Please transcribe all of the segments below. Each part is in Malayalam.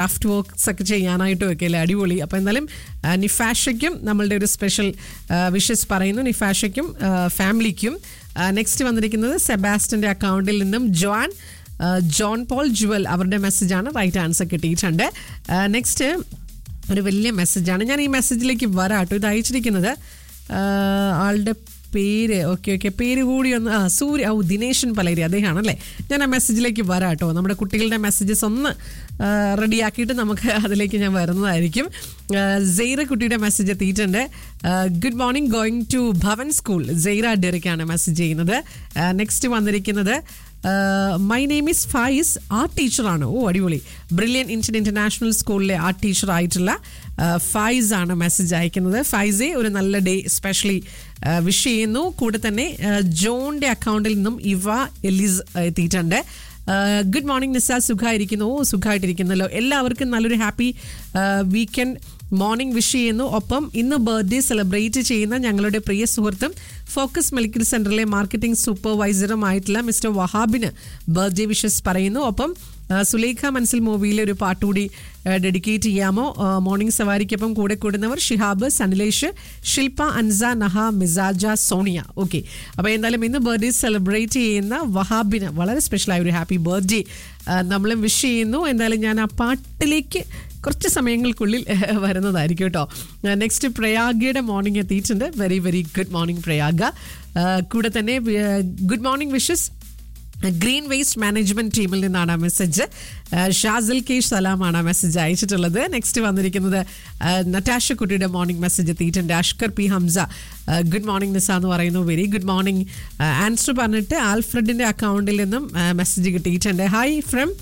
ക്രാഫ്റ്റ് വർക്ക്സ് ഒക്കെ ചെയ്യാനായിട്ടും ഒക്കെ അല്ലേ അടിപൊളി അപ്പോൾ എന്തായാലും ആ, നിഫാഷയ്ക്കും നമ്മളുടെ ഒരു സ്പെഷ്യൽ വിഷസ് പറയുന്നു നിഫാഷയ്ക്കും ആ, ഫാമിലിക്കും നെക്സ്റ്റ് വന്നിരിക്കുന്നത് സെബാസ്റ്റിൻ്റെ അക്കൗണ്ടിൽ നിന്നും ജോൺ ആ, ജോൺ പോൾ ജുവൽ അവരുടെ മെസ്സേജാണ് റൈറ്റ് ആൻസർ കിട്ടിയിട്ടുണ്ട് നെക്സ്റ്റ് ഒരു വലിയ മെസ്സേജാണ് ഞാൻ ഈ മെസ്സേജിലേക്ക് വരാം കേട്ടോ ഇത് അയച്ചിരിക്കുന്നത് ആ, ആളുടെ പേര് ഓക്കെ ഓക്കെ പേര് കൂടി ഒന്ന് ആ സൂര്യ ഓ ദിനേശൻ പലേരി അദ്ദേഹമാണല്ലേ ഞാൻ ആ മെസ്സേജിലേക്ക് വരാം കേട്ടോ നമ്മുടെ കുട്ടികളുടെ മെസ്സേജസ് ഒന്ന് റെഡിയാക്കിയിട്ട് നമുക്ക് അതിലേക്ക് ഞാൻ വരുന്നതായിരിക്കും ആ, സെയ്റ കുട്ടിയുടെ മെസ്സേജ് എത്തിയിട്ടുണ്ട് good morning going to Bhavan school Saira ഡെറിക്കാണ് മെസ്സേജ് ചെയ്യുന്നത് നെക്സ്റ്റ് വന്നിരിക്കുന്നത് my name is Faiz art ടീച്ചറാണ് ഓ അടിപൊളി ബ്രില്യൻ ഇന്ത്യൻ ഇന്റർനാഷണൽ സ്കൂളിലെ ആർട്ട് ടീച്ചർ ആയിട്ടുള്ള ഫൈസ് ആണ് മെസ്സേജ് അയക്കുന്നത് ഫൈസെ ഒരു നല്ല ഡേ സ്പെഷ്യലി വിഷ് ചെയ്യുന്നു കൂടെ തന്നെ ആ, ജോണിന്റെ അക്കൗണ്ടിൽ നിന്നും ഇവ എലിസ് എത്തിയിട്ടുണ്ട് ഗുഡ് മോർണിംഗ് നിസ സുഖമായിരിക്കുന്നു ഓ സുഖമായിട്ടിരിക്കുന്നല്ലോ എല്ലാവർക്കും നല്ലൊരു ഹാപ്പി വീക്കെൻഡ് മോർണിംഗ് വിഷ് ചെയ്യുന്നു ഒപ്പം ഇന്ന് ബർത്ത്ഡേ സെലിബ്രേറ്റ് ചെയ്യുന്ന ഞങ്ങളുടെ പ്രിയ സുഹൃത്തും ഫോക്കസ് മെഡിക്കൽ സെന്ററിലെ മാർക്കറ്റിംഗ് സൂപ്പർവൈസറുമായിട്ടുള്ള മിസ്റ്റർ വഹാബിന് ബർത്ത്ഡേ വിഷസ് പറയുന്നു ഒപ്പം ആ, സുലേഖ മനസ്സിൽ മൂവിയിലെ ഒരു പാട്ടുകൂടി ഡെഡിക്കേറ്റ് ചെയ്യാമോ ആ, മോർണിംഗ് സവാരിക്കൊപ്പം കൂടെ കൂടുന്നവർ ഷിഹാബ് സനിലേഷ് ശില്പ അൻസ നഹ മിസാജ സോണിയ ഓക്കെ അപ്പോൾ എന്തായാലും ഇന്ന് ബർത്ത്ഡേ സെലിബ്രേറ്റ് ചെയ്യുന്ന വഹാബിന് വളരെ സ്പെഷ്യലായ ഒരു ഹാപ്പി ബർത്ത്ഡേ നമ്മളും വിഷ് ചെയ്യുന്നു എന്തായാലും ഞാൻ ആ പാട്ടിലേക്ക് കുറച്ച് സമയങ്ങൾക്കുള്ളിൽ വരുന്നതായിരിക്കും കേട്ടോ നെക്സ്റ്റ് പ്രയാഗയുടെ മോർണിംഗ് എത്തിയിട്ടുണ്ട് very very good morning Prayaga ആ, കൂടെ തന്നെ good morning wishes green waste management ടീമിൽ നിന്നാണ് ആ മെസ്സേജ് ഷാസിൽ കെ സലാമാണ് ആ മെസ്സേജ് അയച്ചിട്ടുള്ളത് നെക്സ്റ്റ് വന്നിരിക്കുന്നത് ആ, നറ്റാഷ കുട്ടിയുടെ മോർണിംഗ് മെസ്സേജ് എത്തിയിട്ടുണ്ട് Ashkar P Hamsa good morning Nisa എന്ന് പറയുന്നു വെരി ഗുഡ് മോർണിംഗ് ആൻസർ പറഞ്ഞിട്ട് ആൽഫ്രഡിന്റെ അക്കൗണ്ടിൽ നിന്നും മെസ്സേജ് കിട്ടിയിട്ടുണ്ട് ഹായ് ഫ്രം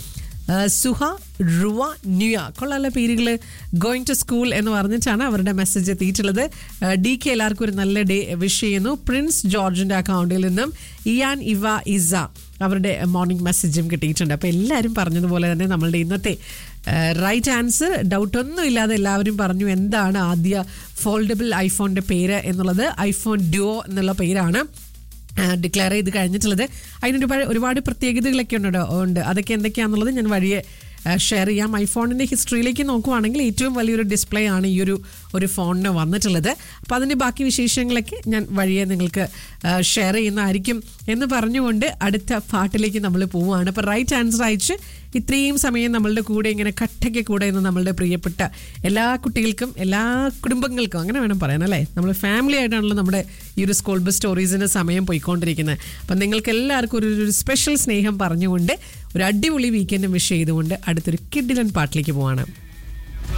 സുഹ റുവ ന്യൂയ കൊള്ളാല പേരുകൾ ഗോയിങ് ടു സ്കൂൾ എന്ന് പറഞ്ഞിട്ടാണ് അവരുടെ മെസ്സേജ് എത്തിയിട്ടുള്ളത് ഡി കെ എല്ലാവർക്കും ഒരു നല്ല ഡേ വിഷ് ചെയ്യുന്നു പ്രിൻസ് ജോർജിന്റെ അക്കൗണ്ടിൽ നിന്നും ഇയാൻ ഇവ ഇസ അവരുടെ മോർണിംഗ് മെസ്സേജും കിട്ടിയിട്ടുണ്ട് അപ്പോൾ എല്ലാവരും പറഞ്ഞതുപോലെ തന്നെ നമ്മളുടെ ഇന്നത്തെ റൈറ്റ് ആൻസർ ഡൗട്ടൊന്നും ഇല്ലാതെ എല്ലാവരും പറഞ്ഞു എന്താണ് ആദ്യ ഫോൾഡബിൾ ഐഫോണിന്റെ പേര് എന്നുള്ളത് ഐഫോൺ ഡ്യോ എന്നുള്ള പേരാണ് ഡിക്ലെയർ ചെയ്ത് കഴിഞ്ഞിട്ടുള്ളത് അതിന് ഒരുപാട് ഒരുപാട് പ്രത്യേകതകളൊക്കെ ഉണ്ട് ഉണ്ട് അതൊക്കെ എന്തൊക്കെയാണെന്നുള്ളത് ഞാൻ വഴിയെ ഷെയർ ചെയ്യാം ഐഫോണിൻ്റെ ഹിസ്റ്ററിയിലേക്ക് നോക്കുവാണെങ്കിൽ ഏറ്റവും വലിയൊരു ഡിസ്പ്ലേ ആണ് ഈ ഒരു ഒരു ഫോണിന് വന്നിട്ടുള്ളത് അപ്പോൾ അതിൻ്റെ ബാക്കി വിശേഷങ്ങളൊക്കെ ഞാൻ വഴിയെ നിങ്ങൾക്ക് ഷെയർ ചെയ്യുന്നതായിരിക്കും എന്ന് പറഞ്ഞുകൊണ്ട് അടുത്ത പാട്ടിലേക്ക് നമ്മൾ പോവുകയാണ് അപ്പോൾ റൈറ്റ് ആൻസർ അയച്ച് ഇത്രയും സമയം നമ്മളുടെ കൂടെ ഇങ്ങനെ കട്ടയ്ക്ക് കൂടെ നിന്ന് നമ്മളുടെ പ്രിയപ്പെട്ട എല്ലാ കുട്ടികൾക്കും എല്ലാ കുടുംബങ്ങൾക്കും അങ്ങനെ വേണം പറയാൻ അല്ലേ നമ്മൾ ഫാമിലി ആയിട്ടാണല്ലോ നമ്മുടെ ഈ ഒരു സ്കൂൾ ബസ് സ്റ്റോറീസിൻ്റെ സമയം പോയിക്കൊണ്ടിരിക്കുന്നത് അപ്പം നിങ്ങൾക്ക് എല്ലാവർക്കും ഒരു ഒരു സ്പെഷ്യൽ സ്നേഹം പറഞ്ഞുകൊണ്ട് ഒരു അടിപൊളി വീക്കെൻഡും വിഷ് ചെയ്തുകൊണ്ട് അടുത്തൊരു കിഡിലൻ പാട്ടിലേക്ക് പോവാണ്